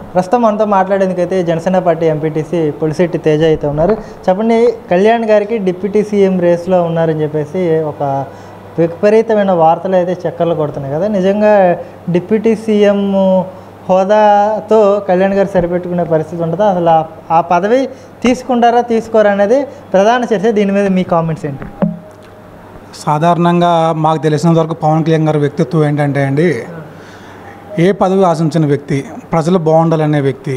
ప్రస్తుతం మనతో మాట్లాడేందుకైతే జనసేన పార్టీ ఎంపీటీసీ పొలిశెట్టి తేజ అయితే ఉన్నారు చెప్పండి కళ్యాణ్ గారికి డిప్యూటీ సీఎం రేస్లో ఉన్నారని చెప్పేసి ఒక విపరీతమైన వార్తలు అయితే చక్కర్లు కొడుతున్నాయి కదా నిజంగా డిప్యూటీ సీఎం హోదాతో కళ్యాణ్ గారు సరిపెట్టుకునే పరిస్థితి ఉంటుందా అసలు ఆ- ఆ పదవి తీసుకుంటారా తీసుకోరా అనేది ప్రధాన చర్చ దీని మీద మీ కామెంట్స్ ఏంటి సాధారణంగా మాకు తెలిసినంత వరకు పవన్ కళ్యాణ్ గారి వ్యక్తిత్వం ఏంటంటే అండి ఏ పదవి ఆశించిన వ్యక్తి ప్రజలు బాగుండాలనే వ్యక్తి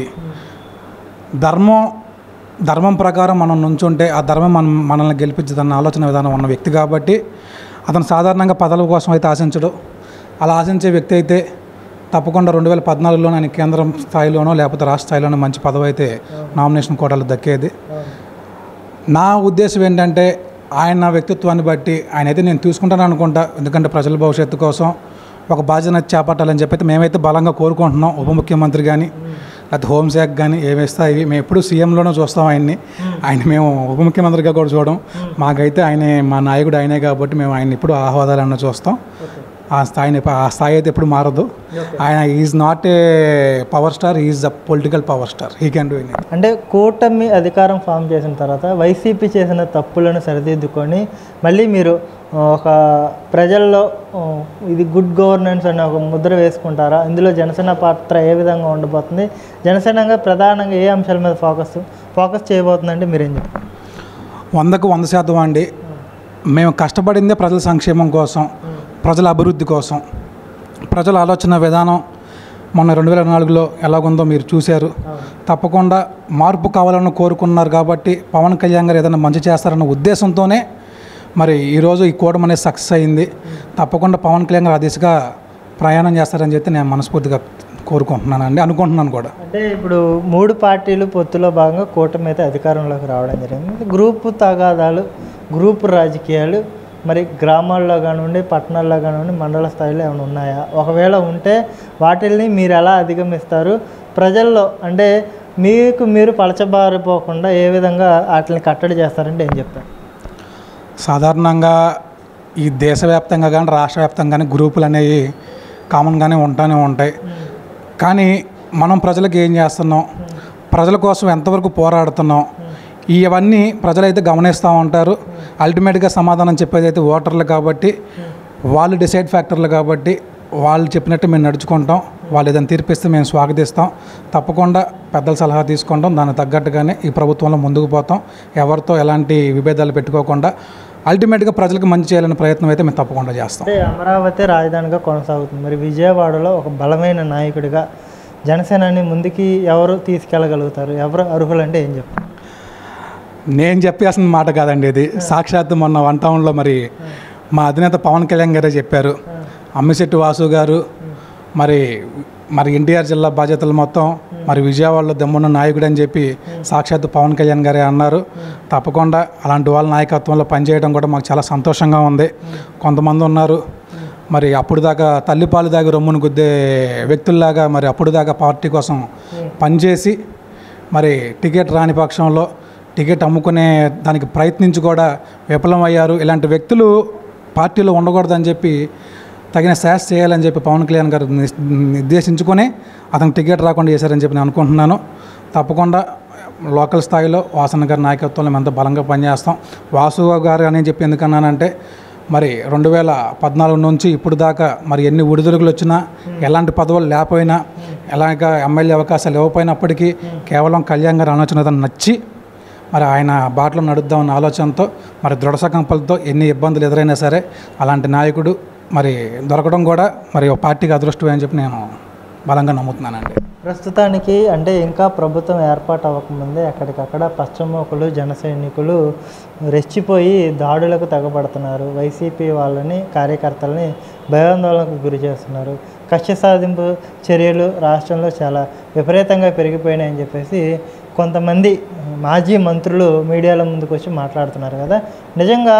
ధర్మం ధర్మం ప్రకారం మనం నుంచుంటే ఆ ధర్మం మనం మనల్ని గెలిపించదన్న ఆలోచన విధానం ఉన్న వ్యక్తి కాబట్టి అతను సాధారణంగా పదవుల కోసం అయితే ఆశించడు అలా ఆశించే వ్యక్తి అయితే తప్పకుండా రెండు వేల పద్నాలుగులో ఆయన కేంద్రం స్థాయిలోనో లేకపోతే రాష్ట్ర స్థాయిలోనో మంచి పదవి అయితే నామినేషన్ కోటాలు దక్కేది నా ఉద్దేశం ఏంటంటే ఆయన వ్యక్తిత్వాన్ని బట్టి ఆయన అయితే నేను తీసుకుంటాను అనుకుంటా ఎందుకంటే ప్రజల భవిష్యత్తు కోసం ఒక బాధ్యత చేపట్టాలని చెప్పి అయితే మేమైతే బలంగా కోరుకుంటున్నాం ఉప ముఖ్యమంత్రి కానీ లేకపోతే హోంశాఖ కానీ ఏమి స్థాయి మేము ఎప్పుడు సీఎంలోనే చూస్తాం ఆయన్ని ఆయన మేము ఉప ముఖ్యమంత్రిగా కూడా చూడడం మాకైతే ఆయనే మా నాయకుడు ఆయనే కాబట్టి మేము ఆయన ఇప్పుడు ఆ హోదాలన్నా చూస్తాం ఆ స్థాయిని ఆ స్థాయి అయితే ఎప్పుడు మారదు ఆయన is not a power star is the political power star he can do any అంటే కూటమి అధికారం ఫామ్ చేసిన తర్వాత వైసీపీ చేసిన తప్పులను సరిదిద్దుకొని మళ్ళీ మీరు ఆ, ఒక ప్రజల్లో ఆ, ఇది గుడ్ గవర్నెన్స్ అనే ఒక ముద్ర వేసుకుంటారా ఇందులో జనసేన పాత్ర ఏ విధంగా ఉండబోతుంది జనసేనగా ప్రధానంగా ఏ అంశాల మీద ఫోకస్ ఫోకస్ చేయబోతుందంటే మీరేం చెప్తారు వందకు వంద శాతం అండి మేము కష్టపడిందే ప్రజల సంక్షేమం కోసం ప్రజల అభివృద్ధి కోసం ప్రజల ఆలోచన విధానం మొన్న రెండు వేల నాలుగులో ఎలాగుందో మీరు చూశారు తప్పకుండా మార్పు కావాలని కోరుకున్నారు కాబట్టి పవన్ కళ్యాణ్ గారు ఏదైనా మంచి చేస్తారన్న ఉద్దేశంతోనే మరి ఈరోజు ఈ కూటమి అనేది సక్సెస్ అయింది తప్పకుండా పవన్ కళ్యాణ్ గారు ఆ దిశగా ప్రయాణం చేస్తారని చెప్పి నేను మనస్ఫూర్తిగా కోరుకుంటున్నానండి అనుకుంటున్నాను కూడా అంటే ఇప్పుడు మూడు పార్టీలు పొత్తులో భాగంగా కూటమి అయితే అధికారంలోకి రావడం జరిగింది గ్రూపు తగాదాలు గ్రూపు రాజకీయాలు మరి గ్రామాల్లో కానివ్వండి పట్టణాల్లో కానివ్వండి మండల స్థాయిలో ఏమైనా ఉన్నాయా ఒకవేళ ఉంటే వాటిల్ని మీరు ఎలా అధిగమిస్తారు ప్రజల్లో అంటే మీకు మీరు పలచబారిపోకుండా ఏ విధంగా వాటిని కట్టడి చేస్తారంటే ఏం చెప్తారు సాధారణంగా ఈ దేశవ్యాప్తంగా కానీ రాష్ట్ర వ్యాప్తంగా కానీ గ్రూపులు అనేవి కామన్గానే ఉంటానే ఉంటాయి కానీ మనం ప్రజలకు ఏం చేస్తున్నాం ప్రజల కోసం ఎంతవరకు పోరాడుతున్నాం ఇవన్నీ ప్రజలైతే గమనిస్తూ ఉంటారు అల్టిమేట్గా సమాధానం చెప్పేది అయితే ఓటర్లు కాబట్టి వాళ్ళు డిసైడ్ ఫ్యాక్టర్లు కాబట్టి వాళ్ళు చెప్పినట్టు మేము నడుచుకుంటాం వాళ్ళు ఏదైనా తీర్పిస్తే మేము స్వాగతిస్తాం తప్పకుండా పెద్దల సలహా తీసుకుంటాం దానికి తగ్గట్టుగానే ఈ ప్రభుత్వంలో ముందుకు పోతాం ఎవరితో ఎలాంటి విభేదాలు పెట్టుకోకుండా అల్టిమేట్గా ప్రజలకు మంచి చేయాలనే ప్రయత్నం అయితే మేము తప్పకుండా చేస్తాం అంటే అమరావతి రాజధానిగా కొనసాగుతుంది మరి విజయవాడలో ఒక బలమైన నాయకుడిగా జనసేనని ముందుకి ఎవరు తీసుకెళ్ళగలుగుతారు ఎవరు అర్హులంటే ఏం చెప్తారు నేను చెప్పేసిన మాట కాదండి ఇది సాక్షాత్తు మొన్న వన్ టౌన్లో మరి మా అధినేత పవన్ కళ్యాణ్ గారే చెప్పారు అమ్మిశెట్టి వాసు గారు మరి మరి ఎన్టీఆర్ జిల్లా బాధ్యతలు మొత్తం మరి విజయవాడలో దమ్మున్న నాయకుడు అని చెప్పి సాక్షాత్తు పవన్ కళ్యాణ్ గారే అన్నారు తప్పకుండా అలాంటి వాళ్ళ నాయకత్వంలో పనిచేయడం కూడా మాకు చాలా సంతోషంగా ఉంది కొంతమంది ఉన్నారు మరి అప్పుడు దాకా తల్లిపాలు దాకా రొమ్మును గుద్దే వ్యక్తుల్లాగా మరి అప్పుడు దాకా పార్టీ కోసం పనిచేసి మరి టికెట్ రాని పక్షంలో టికెట్ అమ్ముకునే దానికి ప్రయత్నించి కూడా విఫలమయ్యారు ఇలాంటి వ్యక్తులు పార్టీలో ఉండకూడదని చెప్పి తగిన శాస్ చేయాలని చెప్పి పవన్ కళ్యాణ్ గారు నిస్- నిర్దేశించుకొని అతనికి టికెట్ రాకుండా చేశారని చెప్పి నేను అనుకుంటున్నాను తప్పకుండా లోకల్ స్థాయిలో వాసన గారి నాయకత్వంలో మేము ఎంతో బలంగా పనిచేస్తాం వాసు గారు అని చెప్పి ఎందుకన్నానంటే మరి రెండు వేల పద్నాలుగు నుంచి ఇప్పుడు దాకా మరి ఎన్ని ఒడిదుడుకులు వచ్చినా ఎలాంటి పదవులు లేకపోయినా ఎలాగ ఎమ్మెల్యే అవకాశాలు ఇవ్వకపోయినప్పటికీ కేవలం కళ్యాణ్ గారి ఆలోచన నచ్చి మరి ఆయన బాటలో నడుద్దామన్న ఆలోచనతో మరి దృఢ సంకల్పంతో ఎన్ని ఇబ్బందులు ఎదురైనా సరే అలాంటి నాయకుడు మరి దొరకడం కూడా మరి ఒక పార్టీకి అదృష్టమే అని చెప్పి నేను బలంగా నమ్ముతున్నానండి ప్రస్తుతానికి అంటే ఇంకా ప్రభుత్వం ఏర్పాటు అవ్వకముందే ఎక్కడికక్కడ పశ్చిమోకులు జన సైనికులు రెచ్చిపోయి దాడులకు తెగబడుతున్నారు వైసీపీ వాళ్ళని కార్యకర్తలని భయాందోళనకు గురి చేస్తున్నారు కక్ష సాధింపు చర్యలు రాష్ట్రంలో చాలా విపరీతంగా పెరిగిపోయినాయని చెప్పేసి కొంతమంది మాజీ మంత్రులు మీడియాల ముందుకు వచ్చి మాట్లాడుతున్నారు కదా నిజంగా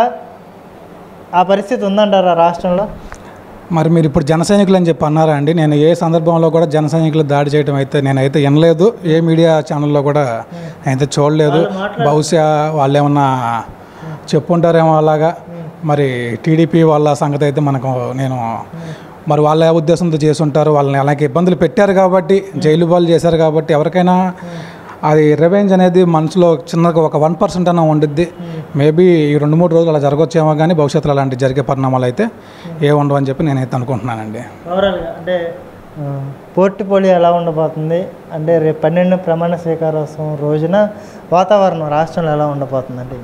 ఆ పరిస్థితి ఉందంటారా రాష్ట్రంలో మరి మీరు ఇప్పుడు జన సైనికులు అని చెప్పి అన్నారా అండి నేను ఏ సందర్భంలో కూడా జన సైనికులు దాడి చేయడం అయితే నేనైతే వినలేదు ఏ మీడియా ఛానల్లో కూడా నేనైతే చూడలేదు బహుశా వాళ్ళు ఏమన్నా చెప్పుంటారేమో అలాగా మరి టీడీపీ వాళ్ళ సంగతి అయితే మనకు నేను మరి వాళ్ళ ఉద్దేశంతో చేసి ఉంటారు వాళ్ళని అలాగే ఇబ్బందులు పెట్టారు కాబట్టి జైలు పాలు చేశారు కాబట్టి ఎవరికైనా అది రివెంజ్ అనేది మనసులో చిన్నగా ఒక వన్ పర్సెంట్ అన్న ఉండిద్ది మేబీ ఈ రెండు మూడు రోజులు అలా జరగొచ్చేమో కానీ భవిష్యత్తులో అలాంటి జరిగే పరిణామాలు అయితే ఏ ఉండవు అని చెప్పి నేనైతే అనుకుంటున్నానండి ఓవరాల్గా అంటే ఆ, పోర్ట్ఫోలియో ఎలా ఉండబోతుంది అంటే రేపు పన్నెండు ప్రమాణ స్వీకారోత్సవం రోజున వాతావరణం రాష్ట్రంలో ఎలా ఉండబోతుంది అంటే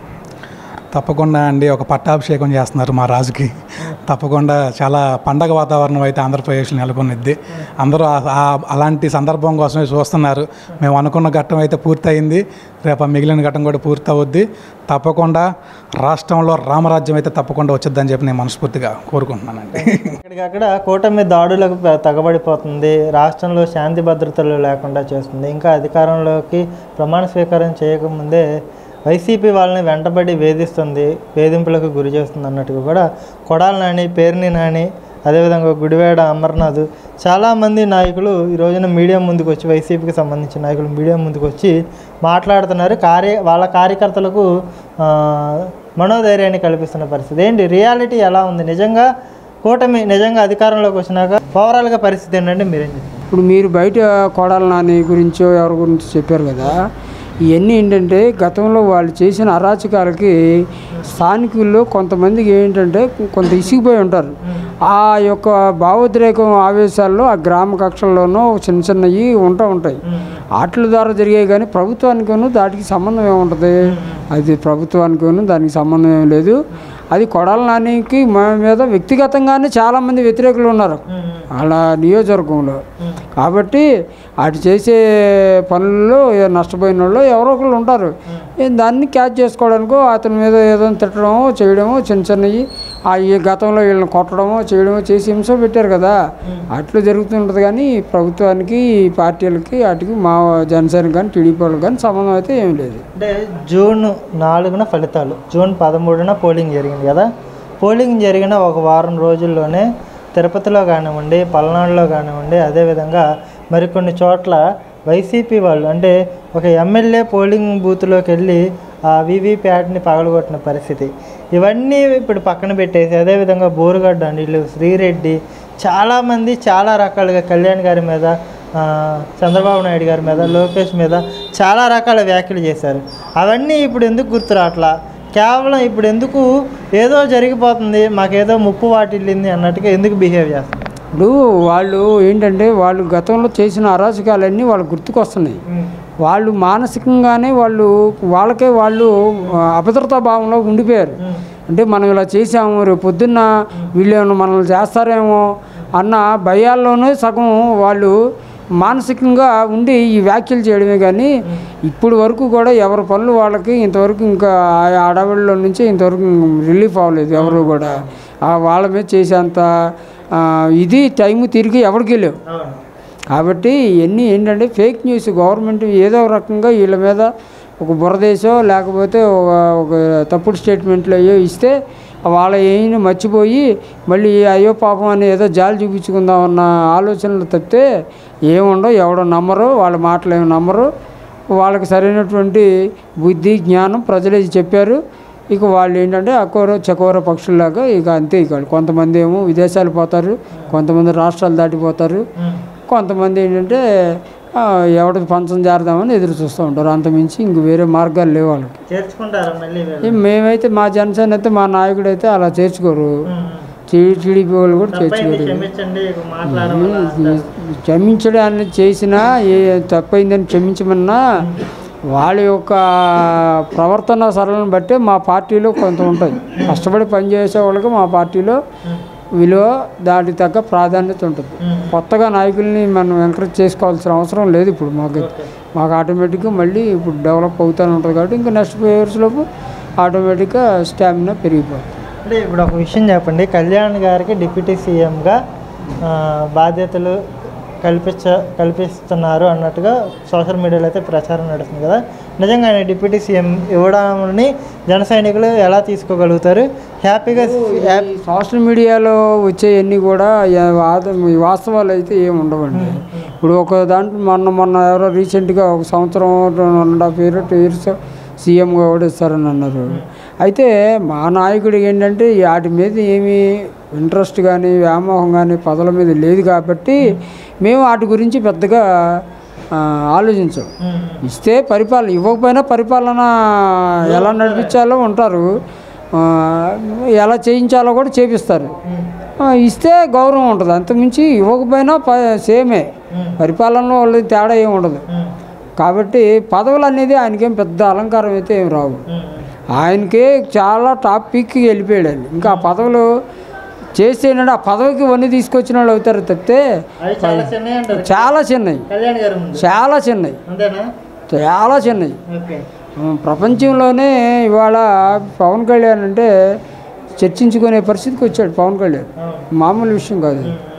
తప్పకుండా అండి ఒక పట్టాభిషేకం చేస్తున్నారు మా రాజుకి తప్పకుండా చాలా పండగ వాతావరణం అయితే ఆంధ్రప్రదేశ్లో నెలకొనిద్ది అందరూ ఆ- ఆ- అలాంటి సందర్భం కోసమే చూస్తున్నారు మేము అనుకున్న ఘట్టం అయితే పూర్తయింది రేపు ఆ మిగిలిన ఘట్టం కూడా పూర్తవుద్ది తప్పకుండా రాష్ట్రంలో రామరాజ్యం అయితే తప్పకుండా వచ్చిద్దని చెప్పి నేను మనస్ఫూర్తిగా కోరుకుంటున్నానండి ఇక్కడికక్కడ కూటమి దాడులకు ప- తగబడిపోతుంది రాష్ట్రంలో శాంతి భద్రతలు లేకుండా చేస్తుంది ఇంకా అధికారంలోకి ప్రమాణ స్వీకారం చేయకముందే వైసీపీ వాళ్ళని వెంటబడి వేధిస్తుంది వేధింపులకు గురి చేస్తుంది అన్నట్టుగా కూడా కొడాలి నాని పేరుని నాని అదేవిధంగా గుడివాడ అమర్నాథ్ చాలామంది నాయకులు ఈ రోజున మీడియా ముందుకు వచ్చి వైసీపీకి సంబంధించిన నాయకులు మీడియా ముందుకు వచ్చి మాట్లాడుతున్నారు కార్య వాళ్ళ కార్యకర్తలకు ఆ, మనోధైర్యాన్ని కల్పిస్తున్న పరిస్థితి ఏంటి రియాలిటీ ఎలా ఉంది నిజంగా కూటమి నిజంగా అధికారంలోకి వచ్చినాక ఓవరాల్గా పరిస్థితి ఏంటంటే మీరేం చెప్తారు ఇప్పుడు మీరు బయట కోడల నాని గురించో ఎవరి గురించి చెప్పారు కదా ఇవన్నీ ఏంటంటే గతంలో వాళ్ళు చేసిన అరాచకాలకి స్థానికుల్లో కొంతమందికి ఏంటంటే కొంత ఇసిగిపోయి ఉంటారు ఆ యొక్క భావోద్రేకం ఆవేశాల్లో ఆ గ్రామ కక్షల్లోనూ చిన్న చిన్నవి ఉంటూ ఉంటాయి వాటి ద్వారా జరిగాయి కానీ ప్రభుత్వానికిను దాటికి సంబంధం ఏముంటుంది అది ప్రభుత్వానికిను దానికి సంబంధం ఏం లేదు అది కొడాల నానికి మా మీద వ్యక్తిగతంగానే చాలామంది వ్యతిరేకులు ఉన్నారు అలా నియోజకవర్గంలో కాబట్టి అటు చేసే పనుల్లో ఏ నష్టపోయిన వాళ్ళు ఎవరో ఒకళ్ళు ఉంటారు ఏ దాన్ని క్యాచ్ చేసుకోవడానికో అతని మీద ఏదో తిట్టడమో చేయడమో చిన్న చిన్నవి ఆ ఈ గతంలో వీళ్ళని కొట్టడమో చేయడమో చేసి హింస పెట్టారు కదా అట్లా జరుగుతుంటుంది కానీ ప్రభుత్వానికి ఈ పార్టీలకి వాటికి మా జనసేన కానీ టీడీపీ వాళ్ళకి కానీ సంబంధం అయితే ఏం లేదు అంటే జూన్ నాలుగున ఫలితాలు జూన్ పదమూడున పోలింగ్ జరిగింది కదా పోలింగ్ జరిగిన ఒక వారం రోజుల్లోనే తిరుపతిలో కానివ్వండి పల్నాడులో కానివ్వండి అదేవిధంగా మరికొన్ని చోట్ల వైసీపీ వాళ్ళు అంటే ఒక ఎమ్మెల్యే పోలింగ్ బూత్లోకి వెళ్ళి ఆ వీవీప్యాట్ని పగలగొట్టిన పరిస్థితి ఇవన్నీ ఇప్పుడు పక్కన పెట్టేసి అదేవిధంగా బోరుగడ్డ నీళ్ళు శ్రీరెడ్డి చాలామంది చాలా రకాలుగా కళ్యాణ్ గారి మీద ఆ, చంద్రబాబు నాయుడు గారి మీద లోకేష్ మీద చాలా రకాల వ్యాఖ్యలు చేశారు అవన్నీ ఇప్పుడు ఎందుకు గుర్తు రావట్లా కేవలం ఇప్పుడు ఎందుకు ఏదో జరిగిపోతుంది మాకేదో ముప్పు వాటిల్లింది అన్నట్టుగా ఎందుకు బిహేవ్ చేస్తారు ఇప్పుడు వాళ్ళు ఏంటంటే వాళ్ళు గతంలో చేసిన అరాచకాలన్నీ వాళ్ళకి గుర్తుకొస్తున్నాయి వాళ్ళు మానసికంగానే వాళ్ళు వాళ్ళకే వాళ్ళు ఆ, అభద్రతా భావంలో ఉండిపోయారు అంటే మనం ఇలా చేసాము రేపు పొద్దున్న వీళ్ళు ఏమైనా మనల్ని చేస్తారేమో అన్న భయాల్లోనే సగం వాళ్ళు మానసికంగా ఉండి ఈ వ్యాఖ్యలు చేయడమే కానీ ఇప్పుడు వరకు కూడా ఎవరి పనులు వాళ్ళకి ఇంతవరకు ఇంకా ఆ అడవుల్లో నుంచి ఇంతవరకు రిలీఫ్ అవ్వలేదు ఎవరు కూడా ఆ వాళ్ళ మీద చేసేంత ఆ, ఇది టైం తిరిగి ఎవరికి లేవు అవును కాబట్టి ఇవన్నీ ఏంటంటే ఫేక్ న్యూస్ గవర్నమెంట్ ఏదో ఒక రకంగా వీళ్ళ మీద ఒక బురదేశో లేకపోతే ఒక ఒక తప్పుడు స్టేట్మెంట్లు అయ్యో ఇస్తే వాళ్ళ ఏమైనా మర్చిపోయి మళ్ళీ అయ్యో పాపం అని ఏదో జాలి చూపించుకుందామన్న ఆలోచనలు తప్పితే ఏముండవు ఎవడో నమ్మరు వాళ్ళ మాటలు ఏమి నమ్మరు వాళ్ళకి సరైనటువంటి బుద్ధి జ్ఞానం ప్రజలే చెప్పారు ఇక వాళ్ళు ఏంటంటే అకోర చకోర పక్షుల్లాగా ఇక అంతే ఇక వాళ్ళు. కొంతమంది ఏమో విదేశాలు పోతారు కొంతమంది రాష్ట్రాలు దాటిపోతారు కొంతమంది ఏంటంటే ఆ, ఎవడికి పంచం చేరదామని ఎదురు చూస్తూ ఉంటారు అంతమించి ఇంక వేరే మార్గాలు లేవు వాళ్ళకి చేర్చుకుంటారా మళ్ళీ వీళ్ళు? ఏ మేమైతే మా జనసేన అయితే మా నాయకుడు అయితే అలా చేర్చుకోరు ఉమ్. టీ- టీడీపీ వాళ్ళు కూడా తప్పైంది చేర్చుకోరు క్షమించండి ఇక మాట్లాడమని క్షమించడాన్ని చేసినా ఏ తప్పైందని క్షమించమన్నా వాళ్ళ యొక్క ప్రవర్తన సరళను బట్టే మా పార్టీలో కొంత ఉంటుంది కష్టపడి పనిచేసే వాళ్ళకి మా పార్టీలో విలువ దానికి తగ్గ ప్రాధాన్యత ఉంటుంది కొత్తగా నాయకుల్ని మనం ఎంకరేజ్ చేసుకోవాల్సిన అవసరం లేదు ఇప్పుడు మాకు మాకు ఆటోమేటిక్గా మళ్ళీ ఇప్పుడు డెవలప్ అవుతూనే ఉంటుంది కాబట్టి ఇంకా నెక్స్ట్ ఫైవ్ ఇయర్స్లోపు ఆటోమేటిక్గా స్టామినా పెరిగిపోతుంది అంటే ఇప్పుడు ఒక విషయం చెప్పండి కళ్యాణ్ గారికి డిప్యూటీ సీఎంగా ఆ, బాధ్యతలు కల్పించ కల్పిస్తున్నారు అన్నట్టుగా సోషల్ మీడియాలో అయితే ప్రచారం నడుస్తుంది కదా నిజంగా ఆయన డిప్యూటీ సీఎం ఇవ్వడాన్ని జన సైనికులు ఎలా తీసుకోగలుగుతారు హ్యాపీగా హ్యాపీ ఈ సోషల్ మీడియాలో వచ్చేవన్నీ కూడా యా- వాద- ఈ వాస్తవాలు అయితే ఏమి ఉండవండి ఇప్పుడు ఒక దాంట్లో మొన్న మొన్న ఎవరో రీసెంట్గా ఒక సంవత్సరం one and half year two years సీఎంగా ఓడిస్తారని అన్నారు అయితే మా నాయకుడు ఏంటంటే వాటి మీద ఏమీ ఇంట్రెస్ట్ కానీ వ్యామోహం కానీ పదవుల మీద లేదు కాబట్టి మేము వాటి గురించి పెద్దగా ఆ, ఆలోచించాం ఇస్తే పరిపాలన ఇవ్వకపోయినా పరిపాలన ఎలా నడిపించాలో ఉంటారు ఆ, ఎలా చేయించాలో కూడా చేపిస్తారు ఆ, ఇస్తే గౌరవం ఉంటుంది అంతకుమించి ఇవ్వకపోయినా ప సేమే పరిపాలనలో వాళ్ళ తేడా ఏమి ఉండదు కాబట్టి పదవులు అనేది ఆయనకేం పెద్ద అలంకారం అయితే ఏం రావు ఆయనకే చాలా టాప్ పీక్కి వెళ్ళిపోయాడు ఆయన ఇంకా ఆ పదవులు చేస్తే ఏంటంటే ఆ పదవికి వన్నీ తీసుకొచ్చిన వాళ్ళు అవుతారు తప్పితే అవి చాలా చిన్నవి అంటారు చాలా చిన్నవి కళ్యాణ్ గారు ముందు చాలా చిన్నవి అంతేనా చాలా చిన్నవి ఓకే ఆ, ప్రపంచంలోనే ఇవాళ పవన్ కళ్యాణ్ అంటే చర్చించుకునే పరిస్థితికి వచ్చాడు పవన్ కళ్యాణ్ అవును మామూలు విషయం కాదు ఉమ్,